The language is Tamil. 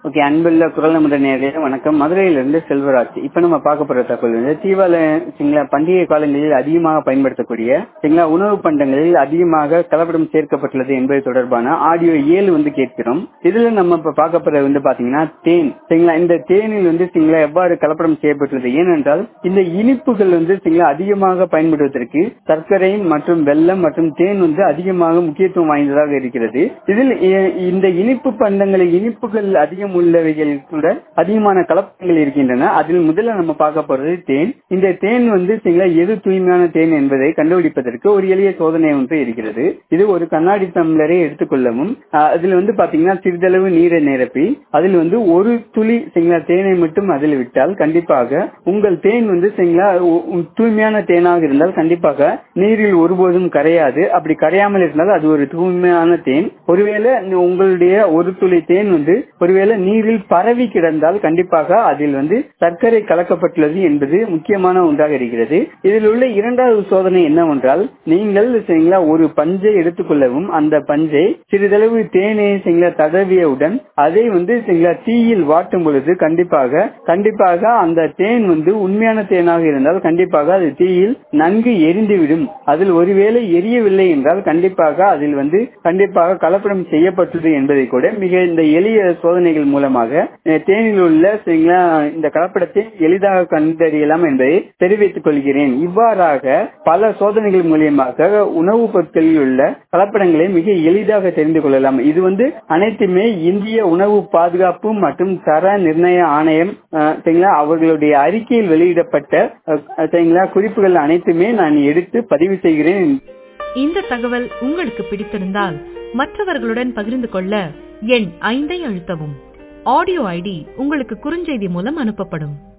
ஓகே அன்புள்ள குரல் நமது நேர்களே வணக்கம் மதுரையிலிருந்து செல்வராஜ் இப்ப நம்ம பார்க்க போற தகவல் வந்து தீபாவளி சரிங்களா பண்டிகை காலங்களில் அதிகமாக பயன்படுத்தக்கூடிய சரிங்களா உணவு பண்டங்களில் அதிகமாக கலப்படம் சேர்க்கப்பட்டுள்ளது என்பது தொடர்பான ஆடியோ ஏழு வந்து கேட்கிறோம் இதுல நம்ம இப்ப பார்க்க போறது வந்து பாத்தீங்கன்னா தேன் சரிங்களா இந்த தேனில் வந்து சரிங்களா எவ்வாறு கலப்படம் செய்யப்பட்டுள்ளது ஏனென்றால் இந்த இனிப்புகள் வந்து சரிங்களா அதிகமாக பயன்படுவதற்கு சர்க்கரை மற்றும் வெல்லம் மற்றும் தேன் வந்து அதிகமாக முக்கியத்துவம் வாய்ந்ததாக இருக்கிறது இதில் இ- இந்த இனிப்பு பண்டங்களில் இனிப்புகள் அதிகம் உள்ளவைகள் கூட அதிகமான கலப்படங்கள் இருக்கின்றன அதில் முதல்ல நம்ம பார்க்க போறது தேன் இந்த தேன் வந்து சரிங்களா எது தூய்மையான தேன் என்பதை கண்டுபிடிப்பதற்கு ஒரு எளிய சோதனை ஒன்று இருக்கிறது இது ஒரு கண்ணாடி டம்ளரை எடுத்துக்கொள்ளவும் அஹ், அதில் வந்து பாத்தீங்கன்னா சிறிதளவு நீரை நிரப்பி அதில் வந்து ஒரு துளி சரிங்களா தேனை மட்டும் அதில் விட்டால் கண்டிப்பாக உங்கள் தேன் வந்து சரிங்களா உ- உ- தூய்மையான தேனாக இருந்தால் கண்டிப்பாக நீரில் ஒருபோதும் கரையாது அப்படி கரையாமல் இருந்தால் அது ஒரு தூய்மையான தேன் ஒருவேளை நீ- உங்களுடைய ஒரு துளி தேன் வந்து ஒருவேளை நீரில் பரவி கிடந்தால் கண்டிப்பாக அதில் வந்து சர்க்கரை கலக்கப்பட்டுள்ளது என்பது முக்கியமான ஒன்றாக இருக்கிறது இதில் உள்ள இரண்டாவது சோதனை என்னவென்றால் நீங்கள் சரிங்களா ஒரு பஞ்சை எடுத்துக்கொள்ளவும் அந்த பஞ்சை சிறிதளவு தேனை சரிங்களா தடவியவுடன் அதை வந்து சரிங்களா தீயில் வாட்டும் பொழுது கண்டிப்பாக கண்டிப்பாக அந்த தேன் வந்து உண்மையான தேனாக இருந்தால் கண்டிப்பாக அது தீயில் நன்கு எரிந்துவிடும் அதில் ஒருவேளை எரியவில்லை என்றால் கண்டிப்பாக அதில் வந்து கண்டிப்பாக கலப்படம் செய்யப்பட்டது என்பதை கூட மிக இந்த எளிய சோதனைகள் மூலமாக அஹ், தேனில் உள்ள சரிங்களா இந்த கலப்படத்தை எளிதாக கண்டறியலாம் என்பதை தெரிவித்துக் கொள்கிறேன் இவ்வாறாக பல சோதனைகள் மூலியமாக உணவுப் பொருட்களில் உள்ள கலப்படங்களை மிக எளிதாக தெரிந்து கொள்ளலாம் இது வந்து அனைத்துமே இந்திய உணவு பாதுகாப்பு மற்றும் தர நிர்ணய ஆணையம் அஹ், சரிங்களா அவர்களுடைய அறிக்கையில் வெளியிடப்பட்ட அஹ், சரிங்களா குறிப்புகள் அனைத்துமே நான் எடுத்து பதிவு செய்கிறேன் இந்த தகவல் உங்களுக்கு பிடித்திருந்தால் மற்றவர்களுடன் பகிர்ந்து கொள்ள எண் ஐந்தை அழுத்தவும் ஆடியோ ஐடி உங்களுக்கு குறுஞ்செய்தி மூலம் அனுப்பப்படும்